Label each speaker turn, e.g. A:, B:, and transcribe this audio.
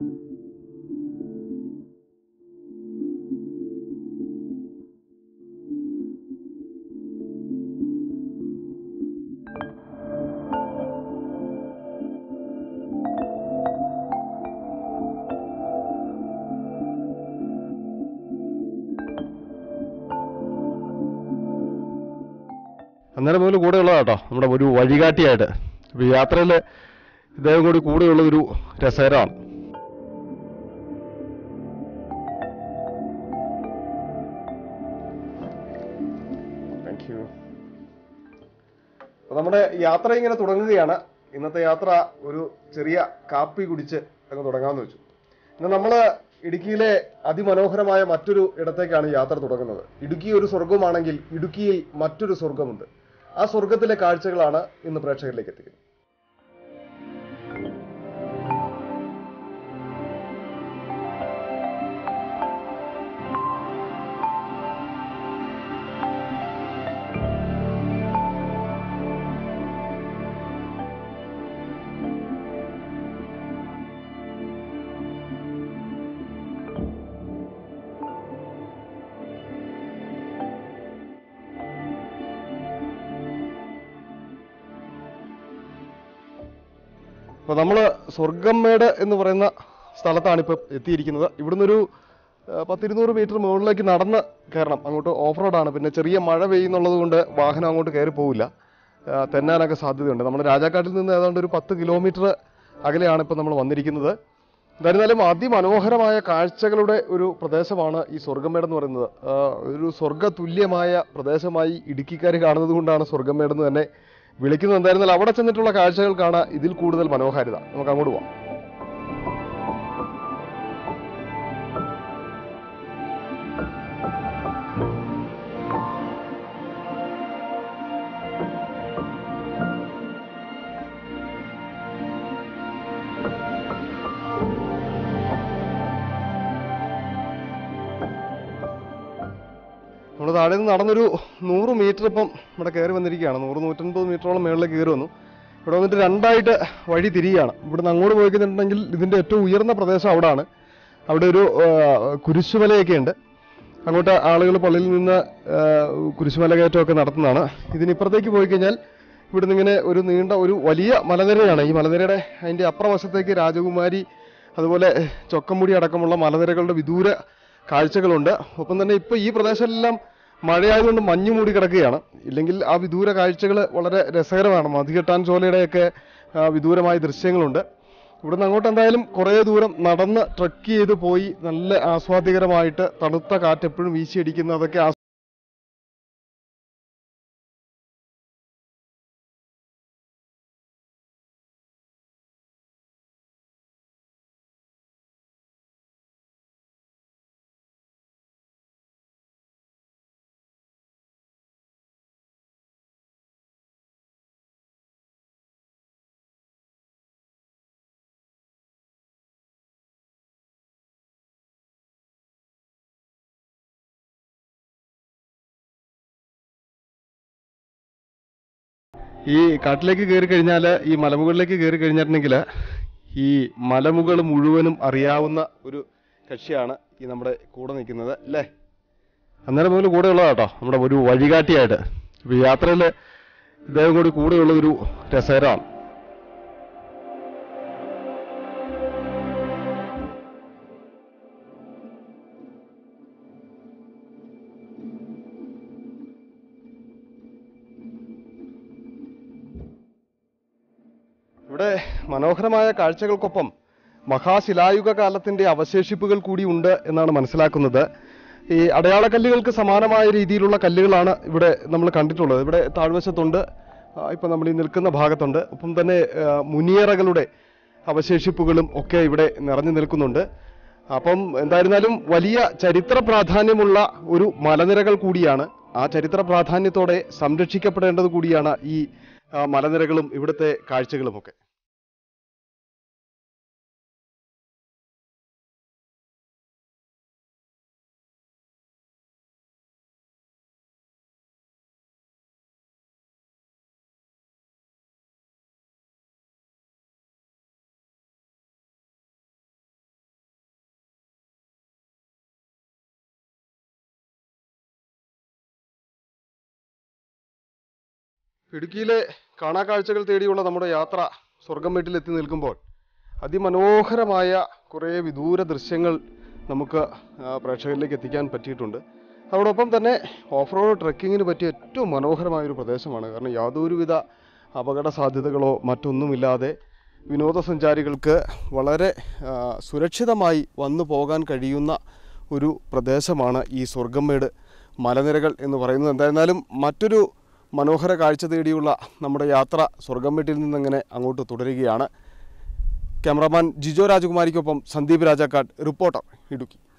A: അന്നേരം മുതൽ കൂടെയുള്ളതാ കേട്ടോ നമ്മുടെ ഒരു വഴികാട്ടിയായിട്ട് ഇപ്പൊ യാത്രയിൽ ഇദ്ദേഹം കൂടി കൂടെയുള്ള ഒരു രസകരമാണ് താങ്ക് യു നമ്മുടെ യാത്ര ഇങ്ങനെ തുടങ്ങുകയാണ് ഇന്നത്തെ യാത്ര ഒരു ചെറിയ കാപ്പി കുടിച്ച് അങ്ങ് തുടങ്ങാമെന്ന് വെച്ചു ഇന്ന് നമ്മൾ ഇടുക്കിയിലെ അതിമനോഹരമായ മറ്റൊരു ഇടത്തേക്കാണ് യാത്ര തുടങ്ങുന്നത് ഇടുക്കി ഒരു സ്വർഗമാണെങ്കിൽ ഇടുക്കിയിൽ മറ്റൊരു സ്വർഗമുണ്ട് ആ സ്വർഗത്തിലെ കാഴ്ചകളാണ് ഇന്ന് പ്രേക്ഷകരിലേക്ക് എത്തിക്കുന്നത് അപ്പോൾ നമ്മൾ സ്വർഗമ്മേട് എന്ന് പറയുന്ന സ്ഥലത്താണ് ഇപ്പോൾ എത്തിയിരിക്കുന്നത് ഇവിടുന്ന് ഒരു ആ, പത്തിരുന്നൂറ് മീറ്റർ മുകളിലേക്ക് നടന്ന് കയറണം അങ്ങോട്ട് ഓഫ് റോഡാണ് പിന്നെ ചെറിയ മഴ പെയ്യുന്നുള്ളത് കൊണ്ട് വാഹനം അങ്ങോട്ട് കയറി പോവില്ല ആ, തെന്നാനൊക്കെ സാധ്യതയുണ്ട് നമ്മുടെ രാജാക്കാട്ടിൽ നിന്ന് ഏതാണ്ട് ഒരു പത്ത് കിലോമീറ്റർ അകലെയാണ് ഇപ്പോൾ നമ്മൾ വന്നിരിക്കുന്നത് എന്തായിരുന്നാലും അതിമനോഹരമായ കാഴ്ചകളുടെ ഒരു പ്രദേശമാണ് ഈ സ്വർഗമേട് എന്ന് പറയുന്നത് ആ, ഒരു സ്വർഗ തുല്യമായ പ്രദേശമായി ഇടുക്കിക്കാർ കാണുന്നത് കൊണ്ടാണ് സ്വർഗമേട് എന്ന് തന്നെ വിളിക്കുന്നത് എന്തായിരുന്നാലും അവിടെ ചെന്നിട്ടുള്ള കാഴ്ചകൾക്കാണ് ഇതിൽ കൂടുതൽ മനോഹാരിത നമുക്ക് അങ്ങോട്ട് പോവാം നമ്മൾ താഴെ നിന്ന് നടന്നൊരു നൂറ് മീറ്റർ ഇപ്പം ഇവിടെ കയറി വന്നിരിക്കുകയാണ് നൂറ് നൂറ്റൻപത് മീറ്ററോളം മുകളിലേക്ക് കയറി വന്നു ഇവിടെ വന്നിട്ട് രണ്ടായിട്ട് വഴി തിരിയുകയാണ് ഇവിടുന്ന് അങ്ങോട്ട് പോയിട്ടുണ്ടെങ്കിൽ ഇതിന്റെ ഏറ്റവും ഉയർന്ന പ്രദേശം അവിടാണ് അവിടെ ഒരു ആ, കുരിശുമലയൊക്കെ ഉണ്ട് അങ്ങോട്ട് ആളുകൾ പള്ളിയിൽ നിന്ന് ആ, കുരിശുമല കയറ്റമൊക്കെ നടത്തുന്നതാണ് ഇതിനിപ്പുറത്തേക്ക് പോയി കഴിഞ്ഞാൽ ഇവിടുന്ന് ഇങ്ങനെ ഒരു നീണ്ട ഒരു വലിയ മലനിരയാണ് ഈ മലനിരയുടെ അതിന്റെ അപ്പുറവശത്തേക്ക് രാജകുമാരി അതുപോലെ ചൊക്കമുടി അടക്കമുള്ള മലനിരകളുടെ വിദൂര കാഴ്ചകളുണ്ട് ഒപ്പം തന്നെ ഇപ്പൊ ഈ പ്രദേശമെല്ലാം മഴയായതുകൊണ്ട് മഞ്ഞു മൂടി കിടക്കുകയാണ് ഇല്ലെങ്കിൽ ആ വിദൂര കാഴ്ചകൾ വളരെ രസകരമാണ് മതികെട്ടാൻ ചോലയുടെയൊക്കെ ആ, വിദൂരമായ ദൃശ്യങ്ങളുണ്ട് ഇവിടുന്ന് അങ്ങോട്ട് എന്തായാലും കുറേ ദൂരം നടന്ന് ട്രക്ക് ചെയ്ത് പോയി നല്ല ആസ്വാദികരമായിട്ട് തണുത്ത കാറ്റ് എപ്പോഴും വീശിയടിക്കുന്ന അതൊക്കെ ആസ്വ- ഈ കാട്ടിലേക്ക് കയറി കഴിഞ്ഞാൽ ഈ മലമുകളിലേക്ക് കയറി കഴിഞ്ഞിട്ടുണ്ടെങ്കിൽ ഈ മലമുകൾ മുഴുവനും അറിയാവുന്ന ഒരു കക്ഷിയാണ് ഈ നമ്മുടെ കൂടെ നിൽക്കുന്നത് അല്ലേ അന്നേരം മുതൽ കൂടെയുള്ളതാ കേട്ടോ നമ്മുടെ ഒരു വഴികാട്ടിയായിട്ട് ഇപ്പൊ യാത്രയിൽ ഇദ്ദേഹം കൂടി കൂടെയുള്ള ഒരു രസകരമാണ് ഇവിടെ മനോഹരമായ കാഴ്ചകൾക്കൊപ്പം മഹാശിലായുഗ കാലത്തിന്റെ അവശേഷിപ്പുകൾ കൂടി ഉണ്ട് എന്നാണ് മനസ്സിലാക്കുന്നത് ഈ അടയാളക്കല്ലുകൾക്ക് സമാനമായ രീതിയിലുള്ള കല്ലുകളാണ് ഇവിടെ നമ്മൾ കണ്ടിട്ടുള്ളത് ഇവിടെ താഴ്വശത്തുണ്ട് ആ, ഇപ്പൊ നമ്മൾ ഈ നിൽക്കുന്ന ഭാഗത്തുണ്ട് ഒപ്പം തന്നെ ആ, മുനിയറകളുടെ അവശേഷിപ്പുകളും ഒക്കെ ഇവിടെ നിറഞ്ഞു നിൽക്കുന്നുണ്ട് അപ്പം എന്തായിരുന്നാലും വലിയ ചരിത്ര പ്രാധാന്യമുള്ള ഒരു മലനിരകൾ കൂടിയാണ് ആ ചരിത്ര പ്രാധാന്യത്തോടെ സംരക്ഷിക്കപ്പെടേണ്ടത് കൂടിയാണ് ഈ ആ, മലനിരകളും ഇവിടുത്തെ കാഴ്ചകളും ഒക്കെ ഇടുക്കിയിലെ കാണാക്കാഴ്ചകൾ തേടിയുള്ള നമ്മുടെ യാത്ര സ്വർഗം വീട്ടിലെത്തി നിൽക്കുമ്പോൾ അതിമനോഹരമായ കുറേ വിദൂര ദൃശ്യങ്ങൾ നമുക്ക് ആ, പ്രേക്ഷകരിലേക്ക് എത്തിക്കാൻ പറ്റിയിട്ടുണ്ട് അതോടൊപ്പം തന്നെ ഓഫ് റോഡ് ട്രെക്കിങ്ങിന് പറ്റിയ ഏറ്റവും മനോഹരമായ ഒരു പ്രദേശമാണ് കാരണം യാതൊരുവിധ അപകട സാധ്യതകളോ മറ്റൊന്നുമില്ലാതെ വിനോദസഞ്ചാരികൾക്ക് വളരെ ആ, സുരക്ഷിതമായി വന്നു പോകാൻ കഴിയുന്ന ഒരു പ്രദേശമാണ് ഈ സ്വർഗംമേട് മലനിരകൾ എന്ന് പറയുന്നത് എന്തായിരുന്നാലും മറ്റൊരു മനോഹര കാഴ്ച തേടിയുള്ള നമ്മുടെ യാത്ര സ്വർഗംമേട്ടിൽ നിന്നങ്ങനെ അങ്ങോട്ട് തുടരുകയാണ് ക്യാമറാമാൻ ജിജോ രാജകുമാരിക്കൊപ്പം സന്ദീപ് രാജാക്കാട് റിപ്പോർട്ടർ ഇടുക്കി